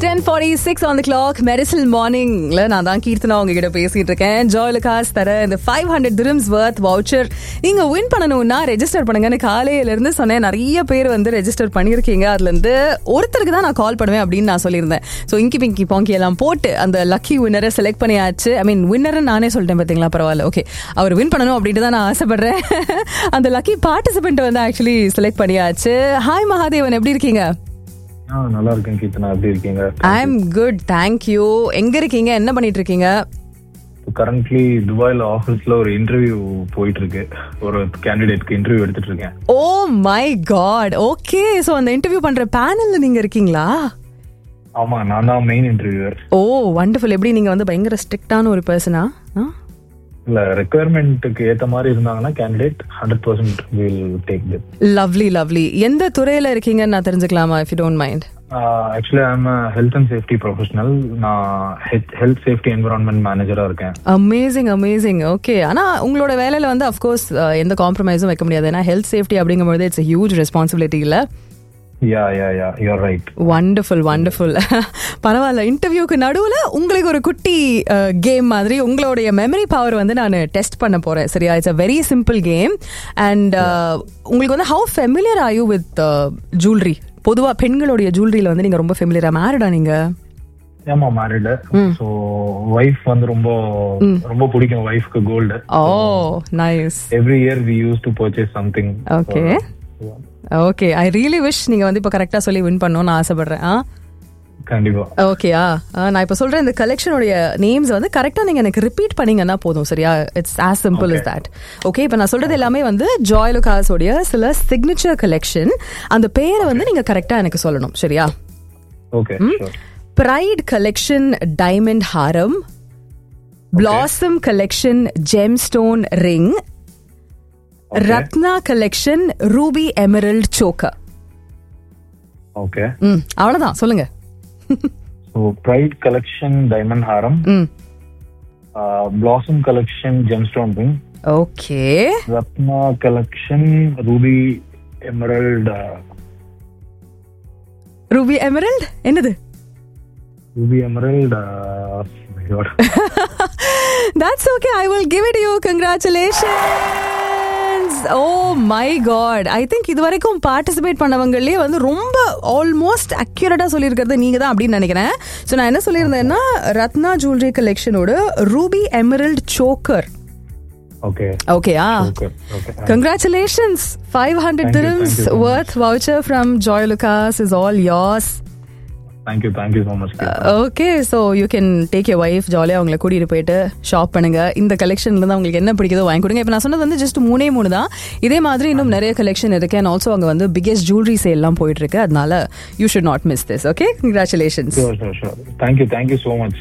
Ten forty six on the clock மெரிசல் மார்னிங்ல நான் தான் கீர்த்தனா உங்ககிட்ட பேசிட்டு இருக்கேன் ஜாய்லுகாஸ் தர இந்த five hundred dirhams worth voucher நீங்க வின் பண்ணணும்னா ரெஜிஸ்டர் பண்ணுங்கன்னு காலையில இருந்து சொன்னேன் நிறைய பேர் வந்து ரெஜிஸ்டர் பண்ணியிருக்கீங்க அதுல இருந்து ஒருத்தருக்கு தான் நான் கால் பண்ணுவேன் அப்படின்னு நான் சொல்லியிருந்தேன் ஸோ இங்கி பிங்கி பாங்கி எல்லாம் போட்டு அந்த லக்கி வின்னரை செலக்ட் பண்ணியாச்சு ஐ மீன் வின்னர்னு நானே சொல்லிட்டேன் பார்த்தீங்களா பரவாயில்ல ஓகே அவர் வின் பண்ணணும் அப்படின்ட்டு தான் நான் ஆசைப்படுறேன் அந்த லக்கி பார்ட்டிசிபென்ட் வந்து ஆக்சுவலி செலக்ட் பண்ணியாச்சு ஹாய் மகாதேவன் எப்படி இருக்கீங்க ஆ நல்லா இருக்கேன் கீர்த்தனா எப்படி இருக்கீங்க ஐ எம் குட் தேங்க்யூ எங்க இருக்கீங்க என்ன பண்ணிட்டு இருக்கீங்க கரண்ட்லி துபாயில ஆபீஸ்ல ஒரு இன்டர்வியூ போயிட்டு இருக்கு ஒரு கேண்டிடேட்க்கு இன்டர்வியூ எடுத்துட்டு இருக்கேன் oh my god okay so அந்த இன்டர்வியூ பண்ற பேனல்ல நீங்க இருக்கீங்களா ஆமா நான் தான் மெயின் இன்டர்வியூவர் ஓ வண்டர்ஃபுல் எப்படி நீங்க வந்து பயங்கர ஸ்ட்ரிக்டான ஒரு பர்சனா இல்ல ரெக்குயர்மெண்ட்டுக்கு ஏத்த மாதிரி இருந்தாங்கன்னா candidate hundred percent will take it lovely lovely எந்த துறையில இருக்கீங்கன்னு நான் தெரிஞ்சுக்கலாமா if you don't mind actually I'm health and safety professional நான் ஹெல்த் சேஃப்டி என்விரான்மெண்ட் மேனேஜரா இருக்கேன் அமேசிங் அமேசிங் ஓகே ஆனா உங்களோட வேலையில வந்து அஃப்கோர்ஸ் எந்த காம்ப்ரமைஸும் வைக்க முடியாது ஏன்னா ஹெல்த் சேஃப்டி அப்படிங்கும்போது இட்ஸ் ஹியூஜ் ரெஸ்பான்சிபிலிட்டி இல்ல yeah yeah yeah you're right wonderful wonderful பரவாயில்ல இன்டர்வியூக்கு நடுவில் உங்களுக்கு ஒரு குட்டி கேம் மாதிரி உங்களுடைய மெமரி பவர் வந்து நான் டெஸ்ட் பண்ண போறேன் சரியா it's a very simple game and உங்களுக்கு வந்து how familiar are you with jewellery பொதுவாக பெண்களுடைய ஜுவல்லரியில வந்து நீங்க ரொம்ப ஃபெமிலியரா மேரிடா நீங்க ஏமா மேரிடு ஸோ ஒய்ஃப் வந்து ரொம்ப ரொம்ப பிடிக்கும் ஒய்ஃப்க்கு gold oh nice every year we used to purchase something okay okay I really wish நீங்க வந்து இப்போ கரெக்டாக சொல்லி வின் பண்ணணும்னு ஆசைப்படுறேன் ஆ கண்டிப்பா ஓகேயா நான் இப்போ சொல்றேன் இந்த கலெக்ஷனுடைய நேம்ஸ் வந்து கரெக்டா நீங்க எனக்கு ரிப்பீட் பண்ணீங்கன்னா போதும் சரியா it's as simple is that okay இப்போ நான் சொல்றது எல்லாமே வந்து ஜாய் லுகாஸோடைய சில சிக்னேச்சர் கலெக்ஷன் அந்த பேரை வந்து நீங்க கரெக்டா எனக்கு சொல்லணும் சரியா okay Pride collection diamond haaram Blossom collection gemstone ring Ratna collection ruby emerald choker okay ம் அவ்வளவுதான் சொல்லுங்க so Pride collection diamond haaram ம் Blossom collection gemstone ring okay Ratna collection ruby emerald ruby emerald என்னது ruby emerald That's okay. I will give it to you. Congratulations. Oh my god. I think இது வரைக்கும் participate பண்ணவங்களே வந்து ரொம்ப almost accurate சொல்லியிருக்கிறது நீங்க தான் அப்படின்னு நினைக்கிறேன் ஸோ நான் என்ன சொல்லியிருந்தேன்னா ரத்னா ஜுவல்லரி கலெக்ஷனோட ரூபி எமரல்ட் சோக்கர் ஓகே ஓகேயா okay okay congratulations five hundred Thank you, dirhams thank you so worth voucher from Joy Lucas is all yours. Thank you thank you so much okay so you can take you wife ஜாலியாக அவங்கள கூட்டிகிட்டு போயிட்டு shop பண்ணுங்க இந்த கலெக்ஷன்ல தான் உங்களுக்கு என்ன பிடிக்குதோ வாங்கி கொடுங்க இப்போ நான் சொன்னது வந்து ஜஸ்ட் மூணே மூணு தான் இதே மாதிரி இன்னும் நிறைய கலெக்ஷன் இருக்கு அண்ட் ஆல்சோ அங்கே வந்து பிக்கெஸ்ட் ஜுவல்லரி சேல்லாம் போயிட்டு இருக்கு அதனால you should not miss this okay congratulations sure sure sure thank you thank you so much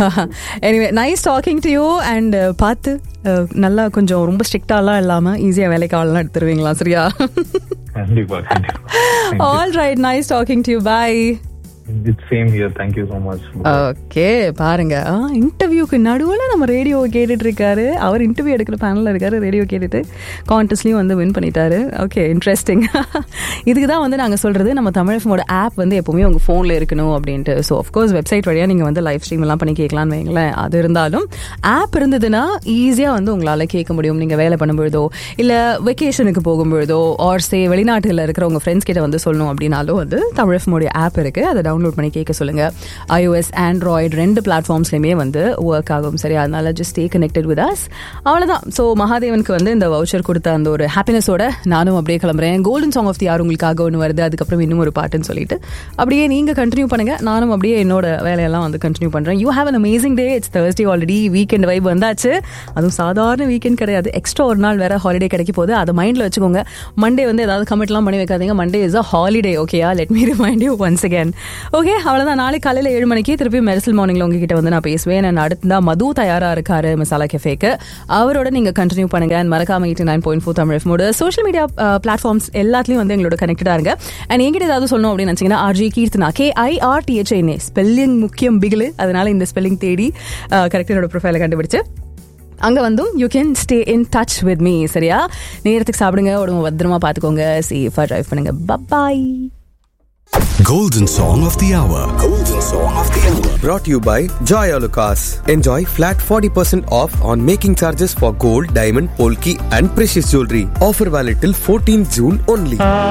anyway nice talking to you and பார்த்து uh, நல்லா கொஞ்சம் ரொம்ப ஸ்ட்ரிக்டாலாம் இல்லாமல் ஈஸியாக வேலைக்கு ஆள்லாம் எடுத்துருவீங்களா சரியா கண்டிப்பா கண்டிப்பா all right nice talking to you bye it's same here thank you so much okay பாருங்க இன்டர்வியூக்கு நடுவில் நம்ம ரேடியோ கேட்டுட்டு இருக்காரு அவர் இன்டர்வியூ எடுக்கிற பேனலில் இருக்காரு ரேடியோ கேட்டுட்டு கான்டெஸ்ட்லையும் வந்து வின் பண்ணிட்டாரு ஓகே இன்ட்ரெஸ்டிங் இதுக்கு தான் வந்து நாங்கள் சொல்றது நம்ம தமிழ் ஆப் வந்து எப்பவுமே உங்கள் ஃபோனில் இருக்கணும் அப்படின்ட்டு ஸோ அஃப்கோர்ஸ் வெப்சைட் வழியாக நீங்கள் வந்து லைவ் ஸ்ட்ரீம் எல்லாம் பண்ணி கேட்கலான்னு வைங்களேன் அது இருந்தாலும் ஆப் இருந்ததுன்னா ஈஸியாக வந்து உங்களால் கேட்க முடியும் நீங்கள் வேலை பண்ணும்பொழுதோ இல்லை வெக்கேஷனுக்கு போகும்பொழுதோ ஆர் சே வெளிநாட்டில் இருக்கிற உங்கள் ஃப்ரெண்ட்ஸ் கிட்ட வந்து சொல்லணும் அப்படின்னாலும் வந்து தமிழ் எஃப்எம்முடைய ஆப் இருக்கு அதை டவுன்லோட் பண்ணி கேட்க சொல்லுங்க iOS ஆண்ட்ராய்டு ரெண்டு பிளாட்ஃபார்ம்ஸ்லையுமே வந்து ஒர்க் ஆகும் சரி அதனால just stay connected with us அவ்வளோதான் ஸோ மகாதேவனுக்கு வந்து இந்த வவுச்சர் கொடுத்த அந்த ஒரு ஹாப்பினஸோட நானும் அப்படியே கிளம்புறேன் கோல்டன் சாங் ஆஃப் தி யார் உங்களுக்காக ஒன்று வருது அதுக்கப்புறம் இன்னும் ஒரு பாட்டுன்னு சொல்லிட்டு அப்படியே நீங்க கண்டினியூ பண்ணுங்க நானும் அப்படியே என்னோட வேலையெல்லாம் வந்து கண்டினியூ பண்றேன் you have an amazing day it's Thursday already weekend vibe வந்தாச்சு அதுவும் சாதாரண வீக்கெண்ட் கிடையாது எக்ஸ்ட்ரா ஒரு நாள் வேற ஹாலிடே கிடைக்க போகுது அதை மைண்ட்ல வச்சுக்கோங்க மண்டே வந்து ஏதாவது கமிட்லாம் பண்ணி வைக்காதீங்க மண்டே இஸ் அ ஹாலிடே ஓகேயா let me remind you once again okay அவ்வளோதான் நாளைக்கு காலையில் ஏழு மணிக்கு திருப்பி மெரிசல் மார்னிங்ல உங்ககிட்ட வந்து நான் பேசுவேன் நான் அடுத்ததான் மது தயாரா இருக்காரு மசாலா கெஃபேக்கு அவரோட நீங்க கண்டினியூ பண்ணுங்க and மறக்காம eighty nine point four Tamil எஃப்மோட சோஷியல் மீடியா பிளாட்ஃபார்ம்ஸ் எல்லாத்துலயும் வந்து எங்களோட கனெக்டடா இருங்க அண்ட் என்கிட்ட ஏதாவது சொல்லணும் அப்படின்னு நினைச்சீங்கன்னா RJ Keerthana K I R டிஹெச்ஐனே ஸ்பெல்லிங் முக்கியம் பிகிலு அதனால இந்த ஸ்பெல்லிங் தேடி கரெக்டாக என்னோட ப்ரொஃபைலை கண்டுபிடிச்சு அங்க வந்தும் you can stay in touch with me சரியா நேரத்துக்கு சாப்பிடுங்க உடம்பு பத்திரமா பாத்துக்கோங்க சேஃபா டிரைவ் பண்ணுங்க பப்பாய் Golden Song of the Hour. Golden Song of the Hour. Brought to you by Joy Alucas. Enjoy flat 40% off on making charges for gold, diamond, polki and precious jewelry. Offer valid till 14 June only.